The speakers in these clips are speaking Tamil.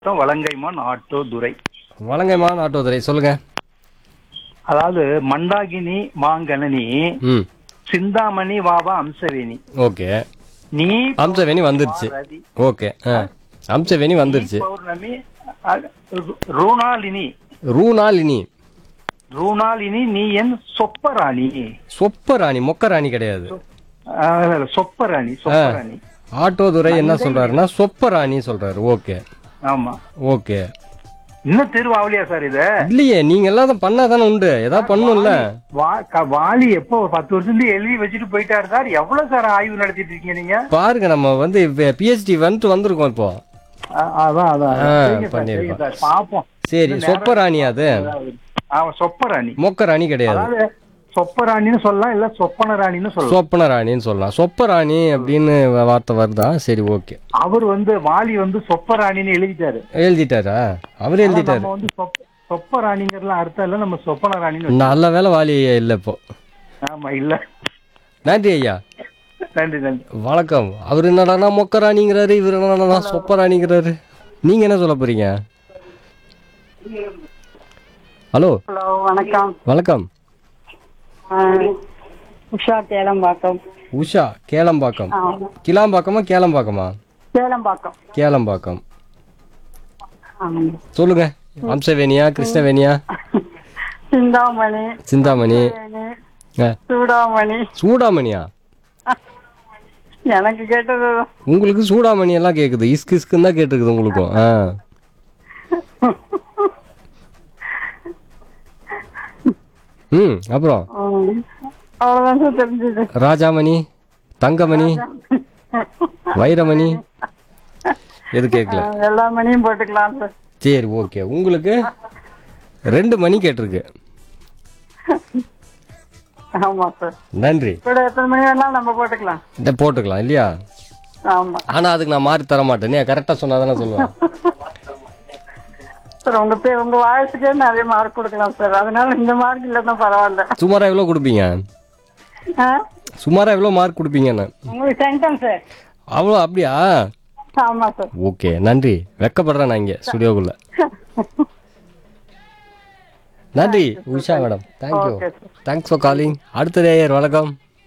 வலங்கைமான் ஆட்டோ துரை வலங்கைமான் ஆட்டோதுரை சொல்லுங்க அதாவது மண்டாகினி மாங்கனனி ம் சிந்தாமணி வாவா அம்சவேணி ஓகே நீ அம்சவேணி வந்துருச்சு ரதி, ஓகே ஆ அம்சவேணி வந்துருச்சு பௌர்ணமி அ- ரு- ரூணாலினி ரூனாலினி ரூணாலினி நீ என் சொப்பராணி சொப்பராணி மொக்கராணி கிடையாது ஆ, சொப்பராணி சொப்பராணி ஆட்டோதுரை என்ன சொல்றாருன்னா சொப்பராணி சொல்றாரு ஓகே ஆமா ஓகே இன்னும் திருவாவலியா சார் இது இல்லையே நீங்க எல்லாம் பண்ணாதானே உண்டு ஏதாவது பண்ணும்ல வா- க- வாலி எப்போ ஒரு பத்து வருஷம் எழுதி வச்சுட்டு போயிட்டாரு சார் எவ்வளவு சார் ஆய்வு நடத்திட்டு இருக்கீங்க நீங்க பாருங்க நம்ம வந்து பிஹெச்டி வந்துட்டு வந்திருக்கோம் இப்போ அ- அதான் அதான் ஆ, சரிங்க சார், பண்ணிருக்கோம். சரிங்க சார் பாப்போம் சரி சொப்பராணி அது ஆமா சொப்பராணி மொக்கராணி கிடையாது அதாவது சொப்பராணின்னு சொல்லலாம் இல்ல சொப்பனராணின்னு சொல்லலாம் சொப்பனராணின்னு சொல்லலாம் சொப்பராணி அப்படின்னு வார்த்தை வருதா சரி ஓகே அவர் வந்து வாலி வந்து சொப்பராணின்னு எழுதிட்டாரு எழுதிட்டாரா அவர் எழுதிட்டாரு நம்ம வந்து சொப்ப- சொப்பராணிங்கிறதுலாம் அர்த்தம் இல்ல நம்ம சொப்பனராணின்னு நல்ல வேலை வாலி இல்லை இப்போ ஆமா இல்ல நன்றி ஐயா நன்றி நன்றி வணக்கம் அவர் என்னடானா மொக்கராணிங்கிறாரு இவர் என்னடானா சொப்பராணிங்கிறாரு நீங்க என்ன சொல்ல போறீங்க ஹலோ ஹலோ வணக்கம் வணக்கம் ஆ, உஷா கேளம்பாக்கம் உஷா கேளம்பாக்கம் ஆ, கிளாம்பாக்கமா கேளம்பாக்கமா கேளம்பாக்கம் கேளம்பாக்கம் ஆ. சொல்லுங்க அம்சவேணியா கிருஷ்ணவேணியா சிந்தாமணி சிந்தாமணி வேணி, ஆ, சூடாமணி சூடாமணியா எனக்கு கேட்டது உங்களுக்கு சூடாமணி எல்லாம் கேக்குது இஸ்கு இஸ்குன்னு தான் கேட்டுருக்குது உங்களுக்கும் ஆ ம் அப்புறம் ம், அவ்வளவுதான் சார் தெரிஞ்சது ராஜாமணி தங்கமணி வைரமணி எது கேட்கல ஆ, எல்லா மணியும் போட்டுக்கலாம் சார் சரி ஓகே உங்களுக்கு ரெண்டு மணி கேட்டிருக்கு ஆமா சார் நன்றி கூட எத்தனை மணி வேணாலும் நம்ம போட்டுக்கலாம் இதை போட்டுக்கலாம் இல்லையா ஆமா ஆனா அதுக்கு நான் மாறி தர மாட்டேன் நீ கரெக்டா சொன்னாதானே சொல்லுவேன் சார் உங்க பேர் உங்க வாய்ஸுக்கே நிறைய மார்க் கொடுக்கலாம் சார் அதனால இந்த மார்க் இல்லைன்னா பரவாயில்ல சுமாரா எவ்வளோ கொடுப்பீங்க ஆ? சுமாரா எவ்வளோ மார்க் கொடுப்பீங்கன்னு உங்களுக்கு சென்டம் சார் அவ்வளோ அப்படியா ஆமா சார் ஓகே நன்றி வெக்கப்படுறேன் நான் இங்கே ஸ்டுடியோக்குள்ள நன்றி Usha madam thank you Okay, sir. Thanks for calling அடுத்த நேயர் வணக்கம்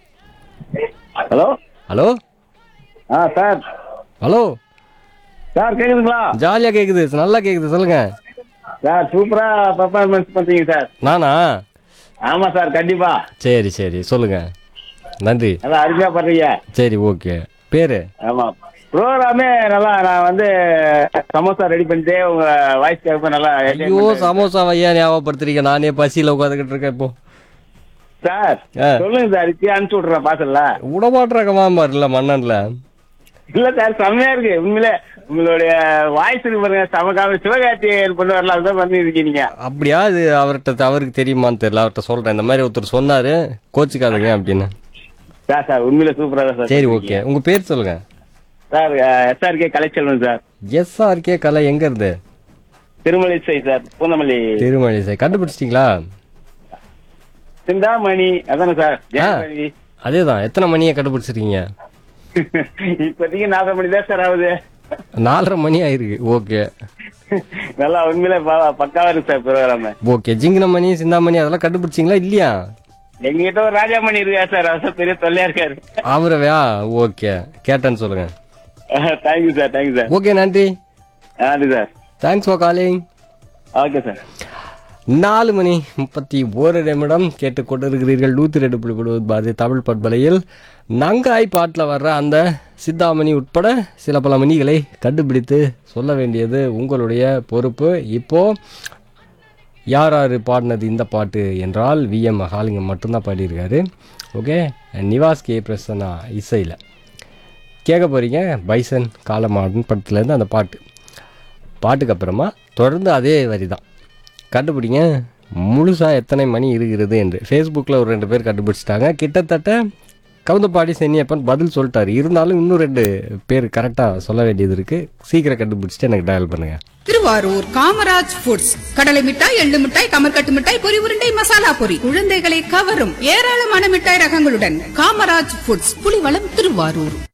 ஹலோ ஹலோ ஆ சார் ஹலோ சார் கேக்குதுங்களா ஜாலியாக கேட்குது நல்லா கேட்குது சொல்லுங்க சார் சூப்பரா பர்ஃபார்மன்ஸ் பண்றீங்க சார் நானா ஆமா சார் கண்டிப்பா சரி சரி சொல்லுங்க நன்றி நல்லா அருமையா பண்றீங்க சரி ஓகே பேரு ஆமா ப்ரோக்ராமே நல்லா நான் வந்து சமோசா ரெடி பண்ணிட்டு உங்க வாய்ஸ் கேட்க நல்லா enjoy ஐயோ பண்றேன். சமோசா ஐயா ஞாபகப்படுத்துறீங்க நானே பசியில் உட்காந்துக்கிட்டு இருக்கேன் இப்போ சார் ஆ. சொல்லுங்க சார் இப்பயே அனுப்பிச்சு விட்றேன் பார்சல்ல விடமாட்டுறக்கமா இல்ல மன்னன்ல இல்ல சார் செம்மையா இருக்கு உண்மையிலே உங்களுடைய வாய்ஸ் இருக்கு பாருங்க சமகாம சிவகார்த்தி கொண்டு வரலாம் அதுதான் பண்ணி இருக்கீங்க அப்படியா இது அவர்கிட்ட அவருக்கு தெரியுமான்னு தெரியல அவர்கிட்ட சொல்றேன் இந்த மாதிரி ஒருத்தர் சொன்னாரு கோச்சிக்காதீங்க அப்படின்னு சார் சார் உண்மையிலே சூப்பரா தான் சார் சரி பண்ணிருக்கீங்க. ஓகே உங்க பேர் சொல்லுங்க sir S R K Kalaiselvan sir S R K Kalai எங்க இருந்து திருமலை சை சார் பூந்தமல்லி திருமழிசை கண்டுபிடிச்சிட்டீங்களா சிந்தாமணி அதானே சார் ஜெயமணி. அதேதான் எத்தனை மணியை கண்டுபிடிச்சிருக்கீங்க இப்போதைக்கு நாலரை மணி தான் சார் ஆகுது நாலரை மணி ஆயிருக்கு ஓகே நல்லா உண்மையிலே ப- பக்காவா இருக்கு சார் ப்ரோக்ராம் ஓகே ஜிங்கினமணி சிந்தாமணி அதெல்லாம் கண்டுபிடிச்சிங்களா இல்லையா எங்ககிட்ட ஒரு ராஜாமணி இருக்கா சார் அவர் பெரிய தொல்லையா இருக்காரு அவரவையா ஓகே கேட்டேன்னு சொல்லுங்க thank you sir thank you sir okay நன்றி நன்றி sir thanks for calling okay sir நாலு மணி முப்பத்தி ஒரு நிமிடம் கேட்டுக்கொண்டிருக்கிறீர்கள் நூற்றி ரெண்டு புள்ளி கொடுவது பாரதி தமிழ் பண்பலையில் நங்காய் பாட்டில் வர்ற அந்த சித்தாமணி உட்பட சில பல மணிகளை கண்டுபிடித்து சொல்ல வேண்டியது உங்களுடைய பொறுப்பு இப்போ யார் யார் பாடினது இந்த பாட்டு என்றால் விஎம் மகாலிங்கம் மட்டும்தான் பாடியிருக்காரு ஓகே நிவாஸ் கே பிரசன்னா இசையில் கேட்க போகிறீங்க பைசன் காலமாடன் படத்துலேருந்து அந்த பாட்டு பாட்டுக்கு அப்புறமா தொடர்ந்து அதே வரி தான் கண்டுபிடிங்க முழுசாக எத்தனை மணி இருக்கிறது என்று ஃபேஸ்புக்கில் ஒரு ரெண்டு பேர் கண்டுபிடிச்சிட்டாங்க கிட்டத்தட்ட கவுந்தப்பாடி சென்னியப்பன் பதில் சொல்லிட்டாரு இருந்தாலும் இன்னும் ரெண்டு பேர் கரெக்டாக சொல்ல வேண்டியது இருக்குது சீக்கிரம் கண்டுபிடிச்சிட்டு எனக்கு டயல் பண்ணுங்கள் திருவாரூர் காமராஜ் ஃபுட்ஸ் கடலை மிட்டாய் எள்ளு மிட்டாய் கமர்கட்டு மிட்டாய் பொரி உருண்டை மசாலா பொரி குழந்தைகளை கவரும் ஏராளமான மிட்டாய் ரகங்களுடன் காமராஜ் ஃபுட்ஸ் புலிவளம் திருவாரூர்